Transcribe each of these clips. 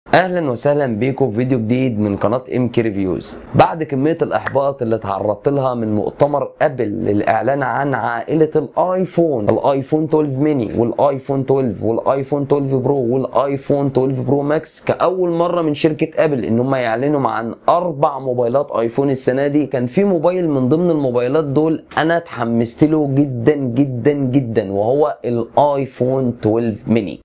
اهلا وسهلا بيكم في فيديو جديد من قناه ام كي ريفيوز بعد كميه الاحباط اللي تعرضت لها من مؤتمر ابل للاعلان عن عائله الايفون الايفون 12 ميني والايفون 12 والايفون 12 برو والايفون 12 برو ماكس كاول مره من شركه ابل ان هم يعلنوا عن اربع موبايلات ايفون السنه دي كان في موبايل من ضمن الموبايلات دول انا اتحمست له جدا جدا جدا وهو الايفون 12 ميني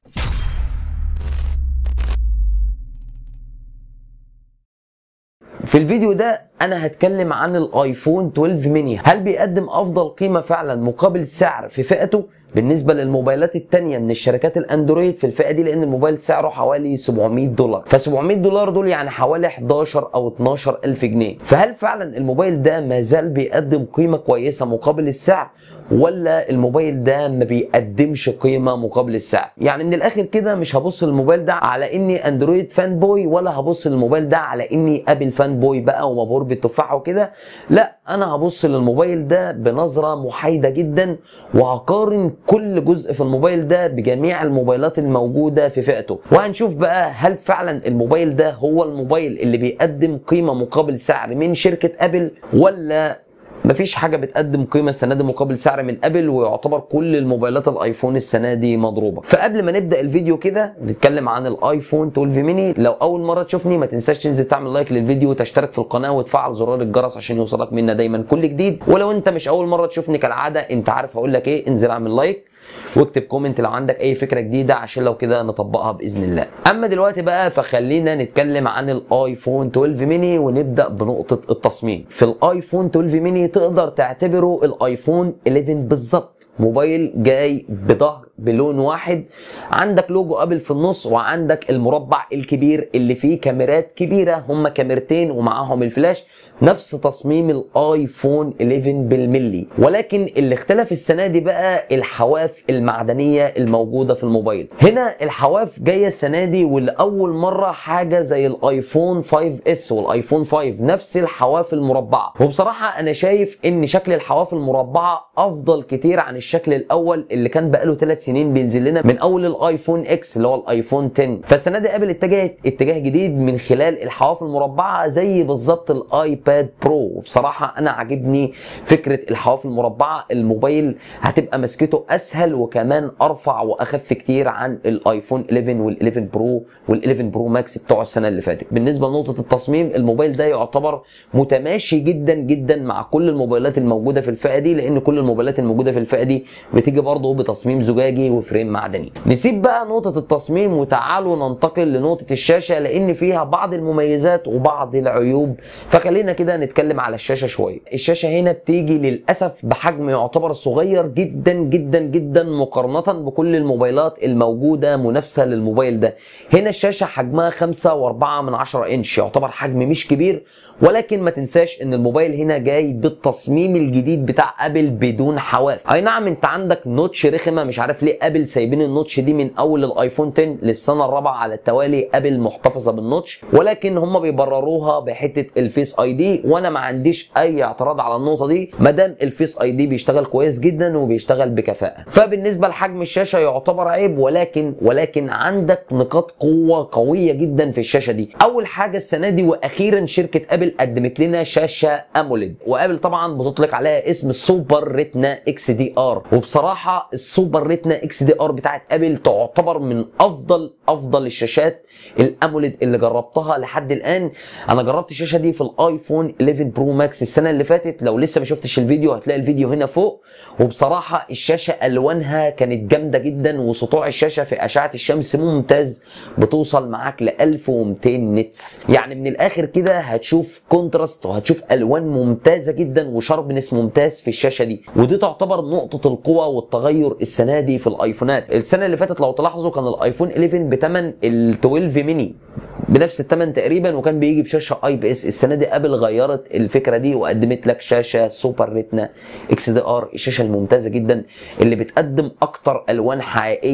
في الفيديو ده انا هتكلم عن الايفون 12 ميني هل بيقدم افضل قيمه فعلا مقابل السعر في فئته بالنسبه للموبايلات التانية من الشركات الاندرويد في الفئه دي لان الموبايل سعره حوالي 700 دولار ف 700 دولار دول يعني حوالي 11 او 12 الف جنيه فهل فعلا الموبايل ده ما زال بيقدم قيمه كويسه مقابل السعر ولا الموبايل ده ما بيقدمش قيمه مقابل السعر يعني من الاخر كده مش هبص للموبايل ده على اني اندرويد فان بوي ولا هبص للموبايل ده على اني ابل فان بوي بقى ومبهور بالتفاح وكده لا انا هبص للموبايل ده بنظره محايده جدا وهقارن كل جزء في الموبايل ده بجميع الموبايلات الموجوده في فئته وهنشوف بقى هل فعلا الموبايل ده هو الموبايل اللي بيقدم قيمه مقابل سعر من شركه ابل ولا مفيش حاجه بتقدم قيمه السنه دي مقابل سعر من ابل ويعتبر كل الموبايلات الايفون السنه دي مضروبه فقبل ما نبدا الفيديو كده نتكلم عن الايفون 12 ميني لو اول مره تشوفني ما تنساش تنزل تعمل لايك للفيديو وتشترك في القناه وتفعل زرار الجرس عشان يوصلك منا دايما كل جديد ولو انت مش اول مره تشوفني كالعاده انت عارف هقول لك ايه انزل اعمل لايك واكتب كومنت لو عندك اي فكره جديده عشان لو كده نطبقها باذن الله اما دلوقتي بقى فخلينا نتكلم عن الايفون 12 ميني ونبدا بنقطه التصميم في الايفون 12 ميني تقدر تعتبره الايفون 11 بالظبط موبايل جاي بظهر بلون واحد عندك لوجو ابل في النص وعندك المربع الكبير اللي فيه كاميرات كبيره هم كاميرتين ومعاهم الفلاش نفس تصميم الايفون 11 بالملي ولكن اللي اختلف السنه دي بقى الحواف المعدنيه الموجوده في الموبايل هنا الحواف جايه السنه دي ولاول مره حاجه زي الايفون 5 اس والايفون 5 نفس الحواف المربعه وبصراحه انا شايف ان شكل الحواف المربعه افضل كتير عن الشكل الاول اللي كان بقاله 3 سنين بينزل لنا من اول الايفون اكس اللي هو الايفون 10 فالسنه دي ابل اتجهت اتجاه جديد من خلال الحواف المربعه زي بالظبط الايباد برو وبصراحه انا عاجبني فكره الحواف المربعه الموبايل هتبقى مسكته اسهل وكمان ارفع واخف كتير عن الايفون 11 وال11 برو وال11 برو ماكس بتوع السنه اللي فاتت بالنسبه لنقطه التصميم الموبايل ده يعتبر متماشي جدا جدا مع كل الموبايلات الموجوده في الفئه دي لان كل الموبايلات الموجوده في الفئه دي بتيجي برضه بتصميم زجاجي وفريم معدني نسيب بقى نقطه التصميم وتعالوا ننتقل لنقطه الشاشه لان فيها بعض المميزات وبعض العيوب فخلينا كده نتكلم على الشاشه شويه الشاشه هنا بتيجي للاسف بحجم يعتبر صغير جدا جدا جدا مقارنه بكل الموبايلات الموجوده منافسه للموبايل ده هنا الشاشه حجمها 5.4 من 10 انش يعتبر حجم مش كبير ولكن ما تنساش ان الموبايل هنا جاي بالتصميم الجديد بتاع ابل بدون حواف اي نعم انت عندك نوتش رخمه مش عارف ليه ابل سايبين النوتش دي من اول الايفون 10 للسنه الرابعه على التوالي ابل محتفظه بالنوتش ولكن هم بيبرروها بحته الفيس اي دي وانا ما عنديش اي اعتراض على النقطه دي ما دام الفيس اي دي بيشتغل كويس جدا وبيشتغل بكفاءه فبالنسبه لحجم الشاشه يعتبر عيب ولكن ولكن عندك نقاط قوه قويه جدا في الشاشه دي اول حاجه السنه دي واخيرا شركه ابل قدمت لنا شاشه اموليد وابل طبعا بتطلق عليها اسم السوبر ريتنا اكس دي ار وبصراحه السوبر ريتنا اكس دي ار بتاعت ابل تعتبر من افضل افضل الشاشات الاموليد اللي جربتها لحد الان انا جربت الشاشه دي في الايفون 11 برو ماكس السنه اللي فاتت لو لسه ما شفتش الفيديو هتلاقي الفيديو هنا فوق وبصراحه الشاشه الوانها كانت جامده جدا وسطوع الشاشه في اشعه الشمس ممتاز بتوصل معاك ل 1200 نتس يعني من الاخر كده هتشوف كونتراست وهتشوف الوان ممتازه جدا وشاربنس ممتاز في الشاشه دي ودي تعتبر نقطه القوه والتغير السنه دي في الايفونات السنه اللي فاتت لو تلاحظوا كان الايفون 11 بثمن ال 12 ميني بنفس الثمن تقريبا وكان بيجي بشاشه اي بي اس السنه دي ابل غيرت الفكره دي وقدمت لك شاشه سوبر ريتنا اكس دي ار الشاشه الممتازه جدا اللي بتقدم اكتر الوان حقيقيه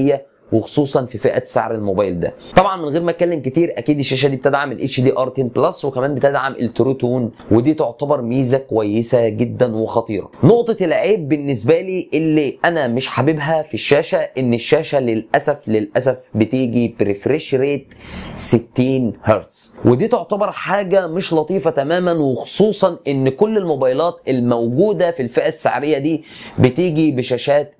وخصوصا في فئه سعر الموبايل ده طبعا من غير ما اتكلم كتير اكيد الشاشه دي بتدعم الاتش دي ار 10 بلس وكمان بتدعم الترو تون ودي تعتبر ميزه كويسه جدا وخطيره نقطه العيب بالنسبه لي اللي انا مش حاببها في الشاشه ان الشاشه للاسف للاسف بتيجي بريفريش ريت 60 هرتز ودي تعتبر حاجه مش لطيفه تماما وخصوصا ان كل الموبايلات الموجوده في الفئه السعريه دي بتيجي بشاشات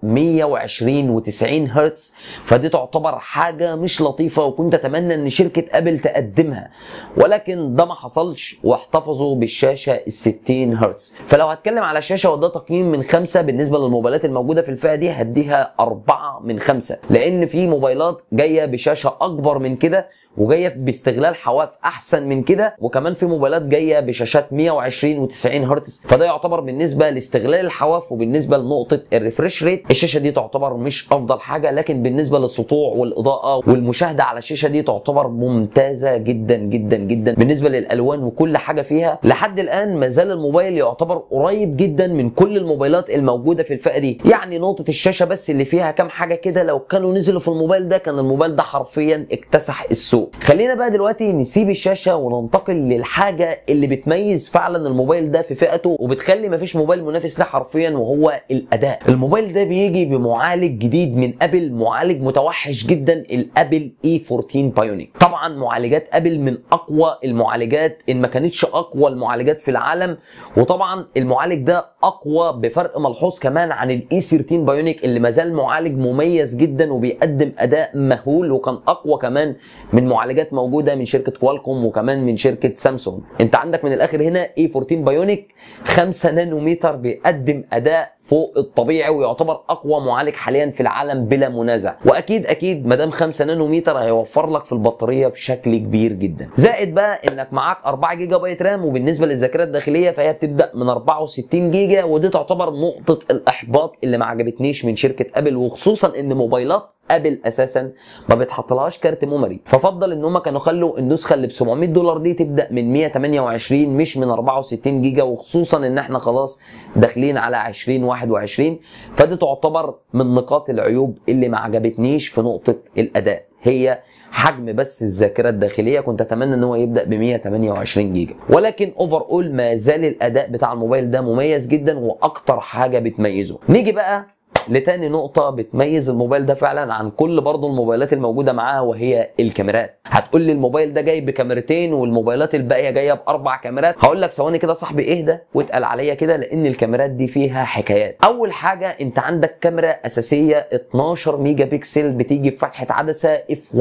120 و90 هرتز فدي تعتبر حاجه مش لطيفه وكنت اتمنى ان شركه ابل تقدمها ولكن ده ما حصلش واحتفظوا بالشاشه ال 60 هرتز فلو هتكلم على الشاشه وده تقييم من خمسة بالنسبه للموبايلات الموجوده في الفئه دي هديها أربعة من خمسة لان في موبايلات جايه بشاشه اكبر من كده وجايه باستغلال حواف احسن من كده وكمان في موبايلات جايه بشاشات 120 و90 هرتز فده يعتبر بالنسبه لاستغلال الحواف وبالنسبه لنقطه الريفرش ريت الشاشه دي تعتبر مش افضل حاجه لكن بالنسبه للسطوع والاضاءه والمشاهده على الشاشه دي تعتبر ممتازه جدا جدا جدا بالنسبه للالوان وكل حاجه فيها لحد الان ما زال الموبايل يعتبر قريب جدا من كل الموبايلات الموجوده في الفئه دي يعني نقطه الشاشه بس اللي فيها كام حاجه كده لو كانوا نزلوا في الموبايل ده كان الموبايل ده حرفيا اكتسح السوق خلينا بقى دلوقتي نسيب الشاشه وننتقل للحاجه اللي بتميز فعلا الموبايل ده في فئته وبتخلي مفيش موبايل منافس له حرفيا وهو الاداء الموبايل ده بيجي بمعالج جديد من ابل معالج متوحش جدا الابل اي 14 بايونيك طبعا معالجات ابل من اقوى المعالجات ان ما كانتش اقوى المعالجات في العالم وطبعا المعالج ده اقوى بفرق ملحوظ كمان عن الاي 13 بايونيك اللي ما زال معالج مميز جدا وبيقدم اداء مهول وكان اقوى كمان من معالجات موجوده من شركه كوالكوم وكمان من شركه سامسونج انت عندك من الاخر هنا اي 14 بايونيك 5 نانومتر بيقدم اداء فوق الطبيعي ويعتبر اقوى معالج حاليا في العالم بلا منازع واكيد اكيد ما دام 5 نانومتر هيوفر لك في البطاريه بشكل كبير جدا زائد بقى انك معاك 4 جيجا بايت رام وبالنسبه للذاكره الداخليه فهي بتبدا من 64 جيجا ودي تعتبر نقطه الاحباط اللي ما عجبتنيش من شركه ابل وخصوصا ان موبايلات ابل اساسا ما بتحطلهاش كارت ميموري ففضل ان هم كانوا خلوا النسخه اللي ب 700 دولار دي تبدا من 128 مش من 64 جيجا وخصوصا ان احنا خلاص داخلين على 2021 فدي تعتبر من نقاط العيوب اللي ما عجبتنيش في نقطه الاداء هي حجم بس الذاكره الداخليه كنت اتمنى ان هو يبدا ب 128 جيجا ولكن اوفر اول ما زال الاداء بتاع الموبايل ده مميز جدا واكتر حاجه بتميزه نيجي بقى لتاني نقطة بتميز الموبايل ده فعلا عن كل برضه الموبايلات الموجودة معاه وهي الكاميرات هتقول لي الموبايل ده جاي بكاميرتين والموبايلات الباقية جاية بأربع كاميرات هقول لك ثواني كده صاحبي اهدى واتقل عليا كده لأن الكاميرات دي فيها حكايات أول حاجة أنت عندك كاميرا أساسية 12 ميجا بكسل بتيجي في فتحة عدسة اف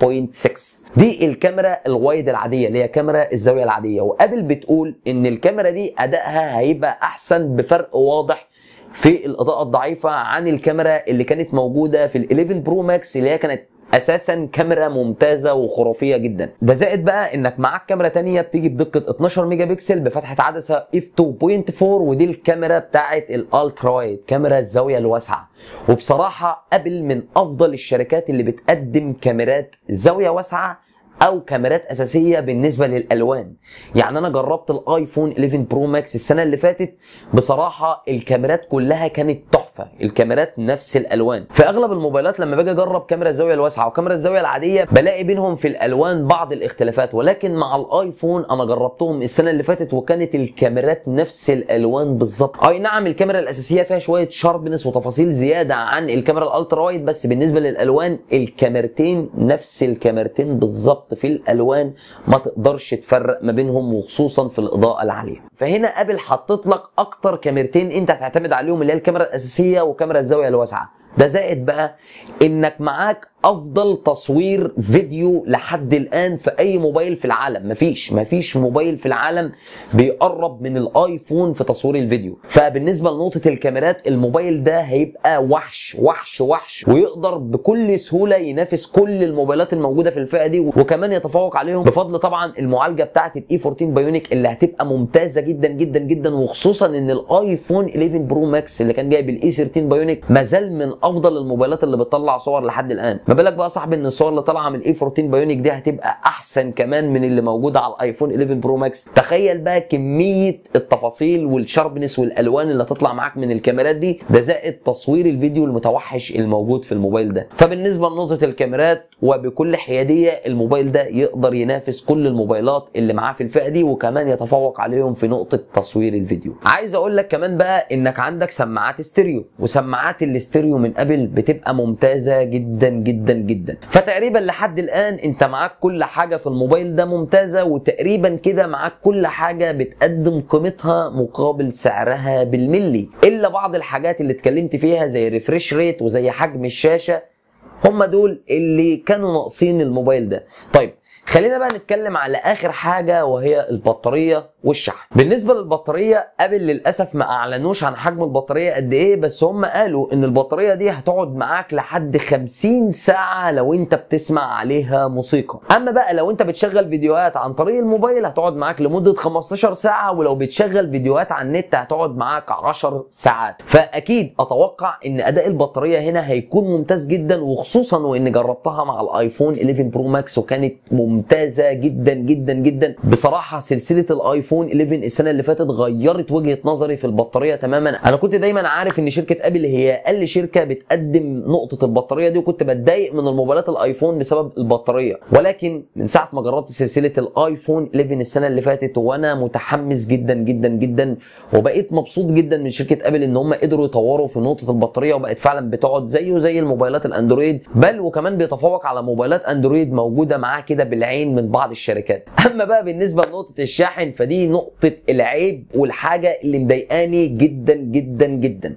1.6 دي الكاميرا الوايد العادية اللي هي كاميرا الزاوية العادية وابل بتقول إن الكاميرا دي أدائها هيبقى أحسن بفرق واضح في الاضاءه الضعيفه عن الكاميرا اللي كانت موجوده في ال 11 برو ماكس اللي هي كانت اساسا كاميرا ممتازه وخرافيه جدا ده زائد بقى انك معاك كاميرا تانية بتيجي بدقه 12 ميجا بكسل بفتحه عدسه اف 2.4 ودي الكاميرا بتاعه الالترا وايد كاميرا الزاويه الواسعه وبصراحه ابل من افضل الشركات اللي بتقدم كاميرات زاويه واسعه او كاميرات اساسيه بالنسبه للالوان يعني انا جربت الايفون 11 برو ماكس السنه اللي فاتت بصراحه الكاميرات كلها كانت تحفه الكاميرات نفس الالوان في اغلب الموبايلات لما باجي اجرب كاميرا الزاويه الواسعه وكاميرا الزاويه العاديه بلاقي بينهم في الالوان بعض الاختلافات ولكن مع الايفون انا جربتهم السنه اللي فاتت وكانت الكاميرات نفس الالوان بالظبط اي نعم الكاميرا الاساسيه فيها شويه شاربنس وتفاصيل زياده عن الكاميرا الالترا وايد بس بالنسبه للالوان الكاميرتين نفس الكاميرتين بالظبط في الالوان ما تقدرش تفرق ما بينهم وخصوصا في الاضاءه العاليه فهنا ابل حطت لك اكتر كاميرتين انت هتعتمد عليهم اللي هي الكاميرا الاساسيه وكاميرا الزاويه الواسعه ده زائد بقى انك معاك افضل تصوير فيديو لحد الان في اي موبايل في العالم مفيش مفيش موبايل في العالم بيقرب من الايفون في تصوير الفيديو فبالنسبه لنقطه الكاميرات الموبايل ده هيبقى وحش وحش وحش ويقدر بكل سهوله ينافس كل الموبايلات الموجوده في الفئه دي وكمان يتفوق عليهم بفضل طبعا المعالجه بتاعه الاي 14 بايونيك اللي هتبقى ممتازه جدا جدا جدا وخصوصا ان الايفون 11 برو ماكس اللي كان جايب الاي 13 بايونيك ما زال من افضل الموبايلات اللي بتطلع صور لحد الان ما بالك بقى صاحبي ان الصور اللي طالعه من الاي 14 بايونيك دي هتبقى احسن كمان من اللي موجوده على الايفون 11 برو ماكس تخيل بقى كميه التفاصيل والشاربنس والالوان اللي هتطلع معاك من الكاميرات دي ده زائد تصوير الفيديو المتوحش الموجود في الموبايل ده فبالنسبه لنقطه الكاميرات وبكل حياديه الموبايل ده يقدر ينافس كل الموبايلات اللي معاه في الفئه دي وكمان يتفوق عليهم في نقطه تصوير الفيديو عايز اقول لك كمان بقى انك عندك سماعات استيريو وسماعات الاستيريو من ابل بتبقى ممتازه جدا جدا جدا فتقريبا لحد الان انت معاك كل حاجه في الموبايل ده ممتازه وتقريبا كده معاك كل حاجه بتقدم قيمتها مقابل سعرها بالملي الا بعض الحاجات اللي اتكلمت فيها زي ريفريش ريت وزي حجم الشاشه هم دول اللي كانوا ناقصين الموبايل ده طيب خلينا بقى نتكلم على اخر حاجه وهي البطاريه والشحن بالنسبه للبطاريه ابل للاسف ما اعلنوش عن حجم البطاريه قد ايه بس هم قالوا ان البطاريه دي هتقعد معاك لحد 50 ساعه لو انت بتسمع عليها موسيقى اما بقى لو انت بتشغل فيديوهات عن طريق الموبايل هتقعد معاك لمده 15 ساعه ولو بتشغل فيديوهات على النت هتقعد معاك 10 ساعات فاكيد اتوقع ان اداء البطاريه هنا هيكون ممتاز جدا وخصوصا وان جربتها مع الايفون 11 برو ماكس وكانت ممتازه جدا جدا جدا بصراحه سلسله الايفون 11 السنه اللي فاتت غيرت وجهه نظري في البطاريه تماما انا كنت دايما عارف ان شركه ابل هي اقل شركه بتقدم نقطه البطاريه دي وكنت بتضايق من الموبايلات الايفون بسبب البطاريه ولكن من ساعه ما جربت سلسله الايفون 11 السنه اللي فاتت وانا متحمس جدا جدا جدا وبقيت مبسوط جدا من شركه ابل ان هم قدروا يطوروا في نقطه البطاريه وبقت فعلا بتقعد زيه زي الموبايلات الاندرويد بل وكمان بيتفوق على موبايلات اندرويد موجوده معاه كده بالعين من بعض الشركات اما بقى بالنسبه لنقطه الشاحن فدي نقطه العيب والحاجه اللي مضايقاني جدا جدا جدا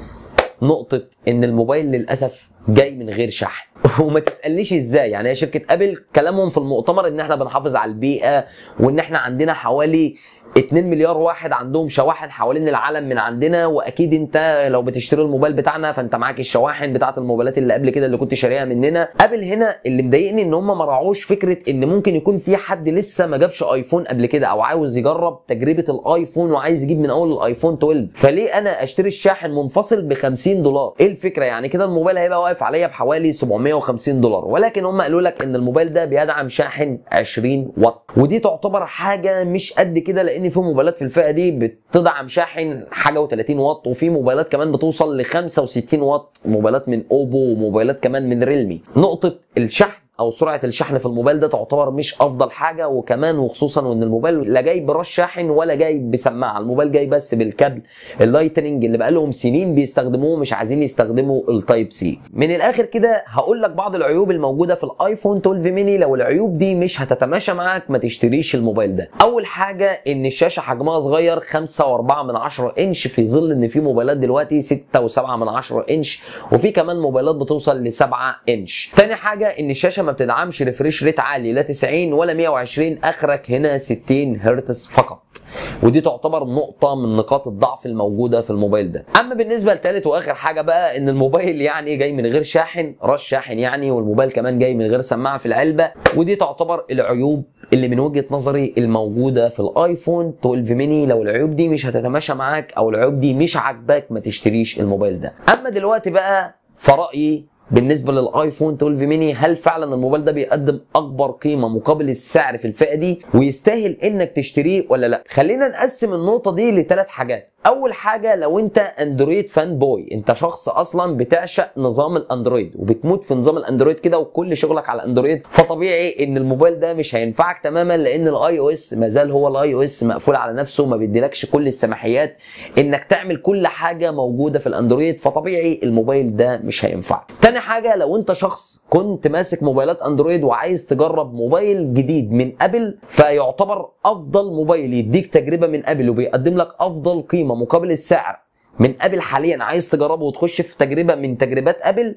نقطه ان الموبايل للاسف جاي من غير شحن وما تسالنيش ازاي يعني هي شركه ابل كلامهم في المؤتمر ان احنا بنحافظ على البيئه وان احنا عندنا حوالي 2 مليار واحد عندهم شواحن حوالين العالم من عندنا واكيد انت لو بتشتري الموبايل بتاعنا فانت معاك الشواحن بتاعه الموبايلات اللي قبل كده اللي كنت شاريها مننا ابل هنا اللي مضايقني ان هم ما راعوش فكره ان ممكن يكون في حد لسه ما جابش ايفون قبل كده او عاوز يجرب تجربه الايفون وعايز يجيب من اول الايفون 12 فليه انا اشتري الشاحن منفصل ب 50 دولار ايه الفكره يعني كده الموبايل هيبقى واقف عليا بحوالي 750 دولار ولكن هم قالوا لك ان الموبايل ده بيدعم شاحن 20 واط ودي تعتبر حاجه مش قد كده لان في موبايلات في الفئه دي بتدعم شاحن حاجه و30 واط وفي موبايلات كمان بتوصل ل 65 واط موبايلات من اوبو وموبايلات كمان من ريلمي نقطه الشحن او سرعه الشحن في الموبايل ده تعتبر مش افضل حاجه وكمان وخصوصا وان الموبايل لا جاي براس شاحن ولا جاي بسماعه الموبايل جاي بس بالكابل اللايتنينج اللي بقالهم سنين بيستخدموه مش عايزين يستخدموا التايب سي من الاخر كده هقول لك بعض العيوب الموجوده في الايفون 12 ميني لو العيوب دي مش هتتماشى معاك ما تشتريش الموبايل ده اول حاجه ان الشاشه حجمها صغير 5 و4 من 10 انش في ظل ان في موبايلات دلوقتي 6 و7 من 10 انش وفي كمان موبايلات بتوصل ل 7 انش تاني حاجه ان الشاشه ما بتدعمش ريفريش ريت عالي لا 90 ولا 120 اخرك هنا 60 هرتز فقط ودي تعتبر نقطة من نقاط الضعف الموجودة في الموبايل ده. أما بالنسبة لثالث وآخر حاجة بقى إن الموبايل يعني جاي من غير شاحن، راس شاحن يعني والموبايل كمان جاي من غير سماعة في العلبة، ودي تعتبر العيوب اللي من وجهة نظري الموجودة في الآيفون 12 ميني، لو العيوب دي مش هتتماشى معاك أو العيوب دي مش عاجباك ما تشتريش الموبايل ده. أما دلوقتي بقى فرأيي بالنسبه للايفون 12 ميني هل فعلا الموبايل ده بيقدم اكبر قيمه مقابل السعر في الفئه دي ويستاهل انك تشتريه ولا لا خلينا نقسم النقطه دي لثلاث حاجات اول حاجه لو انت اندرويد فان بوي انت شخص اصلا بتعشق نظام الاندرويد وبتموت في نظام الاندرويد كده وكل شغلك على الاندرويد فطبيعي ان الموبايل ده مش هينفعك تماما لان الاي او اس ما زال هو الاي او اس مقفول على نفسه ما بيديلكش كل السماحيات انك تعمل كل حاجه موجوده في الاندرويد فطبيعي الموبايل ده مش هينفعك تاني حاجه لو انت شخص كنت ماسك موبايلات اندرويد وعايز تجرب موبايل جديد من ابل فيعتبر افضل موبايل يديك تجربه من ابل وبيقدم لك افضل قيمه مقابل السعر من ابل حاليا عايز تجربه وتخش في تجربه من تجربات ابل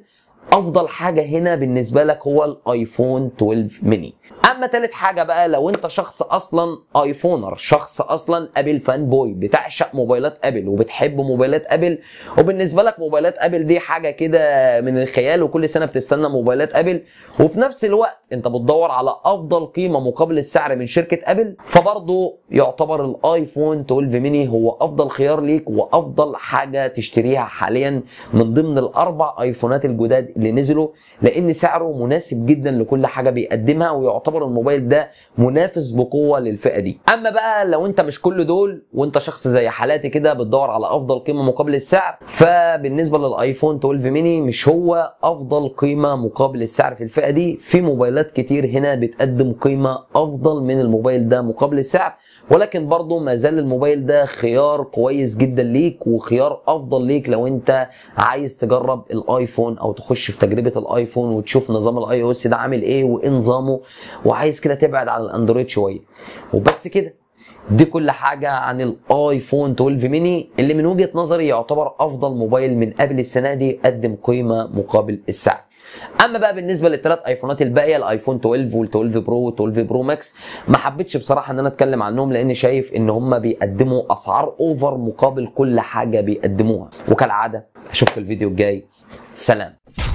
افضل حاجه هنا بالنسبه لك هو الايفون 12 ميني اما تالت حاجه بقى لو انت شخص اصلا ايفونر شخص اصلا ابل فان بوي بتعشق موبايلات ابل وبتحب موبايلات ابل وبالنسبه لك موبايلات ابل دي حاجه كده من الخيال وكل سنه بتستنى موبايلات ابل وفي نفس الوقت انت بتدور على افضل قيمه مقابل السعر من شركه ابل فبرضه يعتبر الايفون 12 ميني هو افضل خيار ليك وافضل حاجه تشتريها حاليا من ضمن الاربع ايفونات الجداد اللي نزلوا لان سعره مناسب جدا لكل حاجه بيقدمها ويعتبر الموبايل ده منافس بقوه للفئه دي اما بقى لو انت مش كل دول وانت شخص زي حالاتي كده بتدور على افضل قيمه مقابل السعر فبالنسبه للايفون 12 ميني مش هو افضل قيمه مقابل السعر في الفئه دي في موبايلات كتير هنا بتقدم قيمه افضل من الموبايل ده مقابل السعر ولكن برضه ما زال الموبايل ده خيار كويس جدا ليك وخيار افضل ليك لو انت عايز تجرب الايفون او تخش في تجربه الايفون وتشوف نظام الاي او اس ده عامل ايه وايه نظامه وعايز كده تبعد عن الاندرويد شويه وبس كده دي كل حاجة عن الايفون 12 ميني اللي من وجهة نظري يعتبر افضل موبايل من ابل السنة دي قدم قيمة مقابل السعر اما بقى بالنسبه للثلاث ايفونات الباقيه الايفون 12 وال 12 برو وال 12 برو ماكس ما حبيتش بصراحه ان انا اتكلم عنهم لان شايف ان هم بيقدموا اسعار اوفر مقابل كل حاجه بيقدموها وكالعاده اشوفك الفيديو الجاي سلام